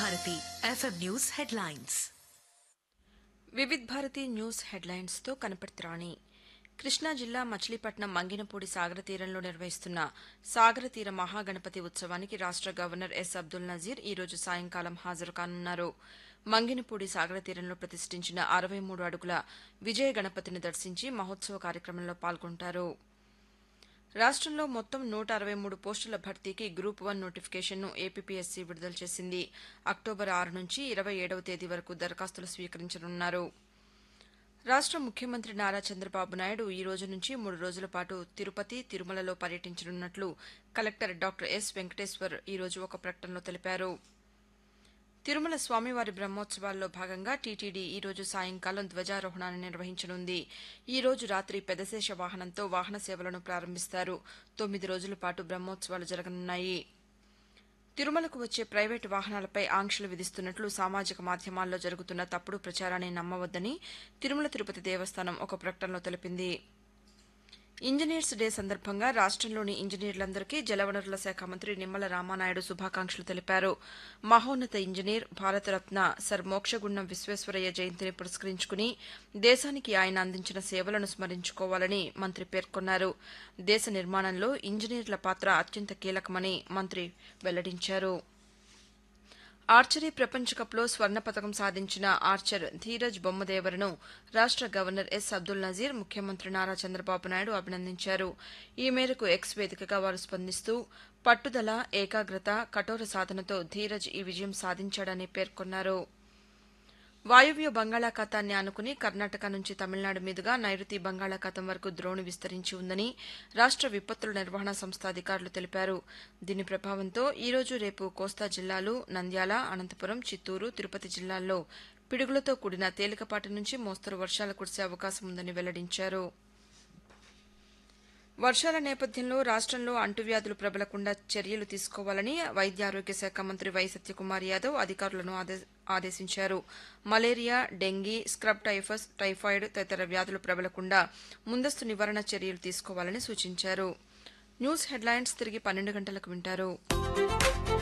Bharati FM news headlines Vividh Bharati news హెడ్లైన్స్తో కనపడుతురాణి కృష్ణా జిల్లా మచిలీపట్నం మంగినపూడి సాగర తీరంలో నిర్వహిస్తున్న సాగర తీర మహాగణపతి ఉత్సవానికి రాష్ట గవర్నర్ ఎస్ అబ్దుల్ నజీర్ ఈ రోజు సాయంకాలం హాజరు కానున్నారు మంగినపూడి సాగర తీరంలో ప్రతిష్ఠించిన అరవై మూడు అడుగుల విజయ గణపతిని దర్శించి మహోత్సవ కార్యక్రమంలో పాల్గొంటారు రాష్ట్రంలో మొత్తం నూట అరవై మూడు పోస్టుల భర్తీకి గ్రూప్ వన్ నోటిఫికేషన్ను ఏపీపీఎస్సీ విడుదల చేసింది అక్టోబర్ ఆరు నుంచి ఇరవై ఏడవ తేదీ వరకు దరఖాస్తులు స్వీకరించనున్నారు రాష్ట్ర ముఖ్యమంత్రి నారా చంద్రబాబు నాయుడు ఈ రోజు నుంచి మూడు రోజుల పాటు తిరుపతి తిరుమలలో పర్యటించనున్నట్లు కలెక్టర్ డాక్టర్ ఎస్ వెంకటేశ్వర్ ఈ రోజు ఒక ప్రకటనలో తెలిపారు తిరుమల స్వామివారి బ్రహ్మోత్సవాల్లో భాగంగా టీటీడీ ఈ రోజు సాయంకాలం ధ్వజారోహణాన్ని నిర్వహించనుంది ఈ రోజు రాత్రి పెదశేష వాహనంతో వాహన సేవలను ప్రారంభిస్తారు తొమ్మిది రోజుల పాటు బ్రహ్మోత్సవాలు జరగనున్నాయి తిరుమలకు వచ్చే ప్రైవేటు వాహనాలపై ఆంక్షలు విధిస్తున్నట్లు సామాజిక మాధ్యమాల్లో జరుగుతున్న తప్పుడు ప్రచారాన్ని నమ్మవద్దని తిరుమల తిరుపతి దేవస్థానం ఒక ప్రకటనలో తెలిపింది ఇంజనీర్స్ డే సందర్భంగా రాష్ట్రంలోని ఇంజనీర్లందరికీ జలవనరుల శాఖ మంత్రి నిమ్మల రామానాయుడు శుభాకాంక్షలు తెలిపారు మహోన్నత ఇంజనీర్ భారతరత్న సర్ మోక్షగుండం విశ్వేశ్వరయ్య జయంతిని పురస్కరించుకుని దేశానికి ఆయన అందించిన సేవలను స్మరించుకోవాలని మంత్రి పేర్కొన్నారు దేశ నిర్మాణంలో ఇంజనీర్ల పాత్ర అత్యంత కీలకమని మంత్రి వెల్లడించారు ఆర్చరీ ప్రపంచ కప్లో స్వర్ణ పతకం సాధించిన ఆర్చర్ ధీరజ్ బొమ్మదేవరను రాష్ట గవర్నర్ ఎస్ అబ్దుల్ నజీర్ ముఖ్యమంత్రి నారా చంద్రబాబు నాయుడు అభినందించారు ఈ మేరకు ఎక్స్ వేదికగా వారు స్పందిస్తూ పట్టుదల ఏకాగ్రత కఠోర సాధనతో ధీరజ్ ఈ విజయం సాధించాడని పేర్కొన్నారు వాయువ్య బంగాళాఖాతాన్ని ఆనుకుని కర్ణాటక నుంచి తమిళనాడు మీదుగా నైరుతి బంగాళాఖాతం వరకు ద్రోణి విస్తరించి ఉందని రాష్ట విపత్తుల నిర్వహణ సంస్థ అధికారులు తెలిపారు దీని ప్రభావంతో ఈ రోజు రేపు కోస్తా జిల్లాలు నంద్యాల అనంతపురం చిత్తూరు తిరుపతి జిల్లాల్లో పిడుగులతో కూడిన తేలికపాటి నుంచి మోస్తరు వర్షాలు కురిసే అవకాశం ఉందని వెల్లడించారు వర్షాల నేపథ్యంలో రాష్ట్రంలో అంటువ్యాధులు ప్రబలకుండా చర్యలు తీసుకోవాలని వైద్య ఆరోగ్య శాఖ మంత్రి వై సత్యకుమార్ యాదవ్ అధికారులను ఆదే- ఆదేశించారు malaria dengue scrub typhus typhoid తదితర వ్యాధులు ప్రబలకుండా ముందస్తు నివారణ చర్యలు తీసుకోవాలని సూచించారు న్యూస్ హెడ్లైన్స్ తిరిగి పన్నెండు గంటలకు వింటారు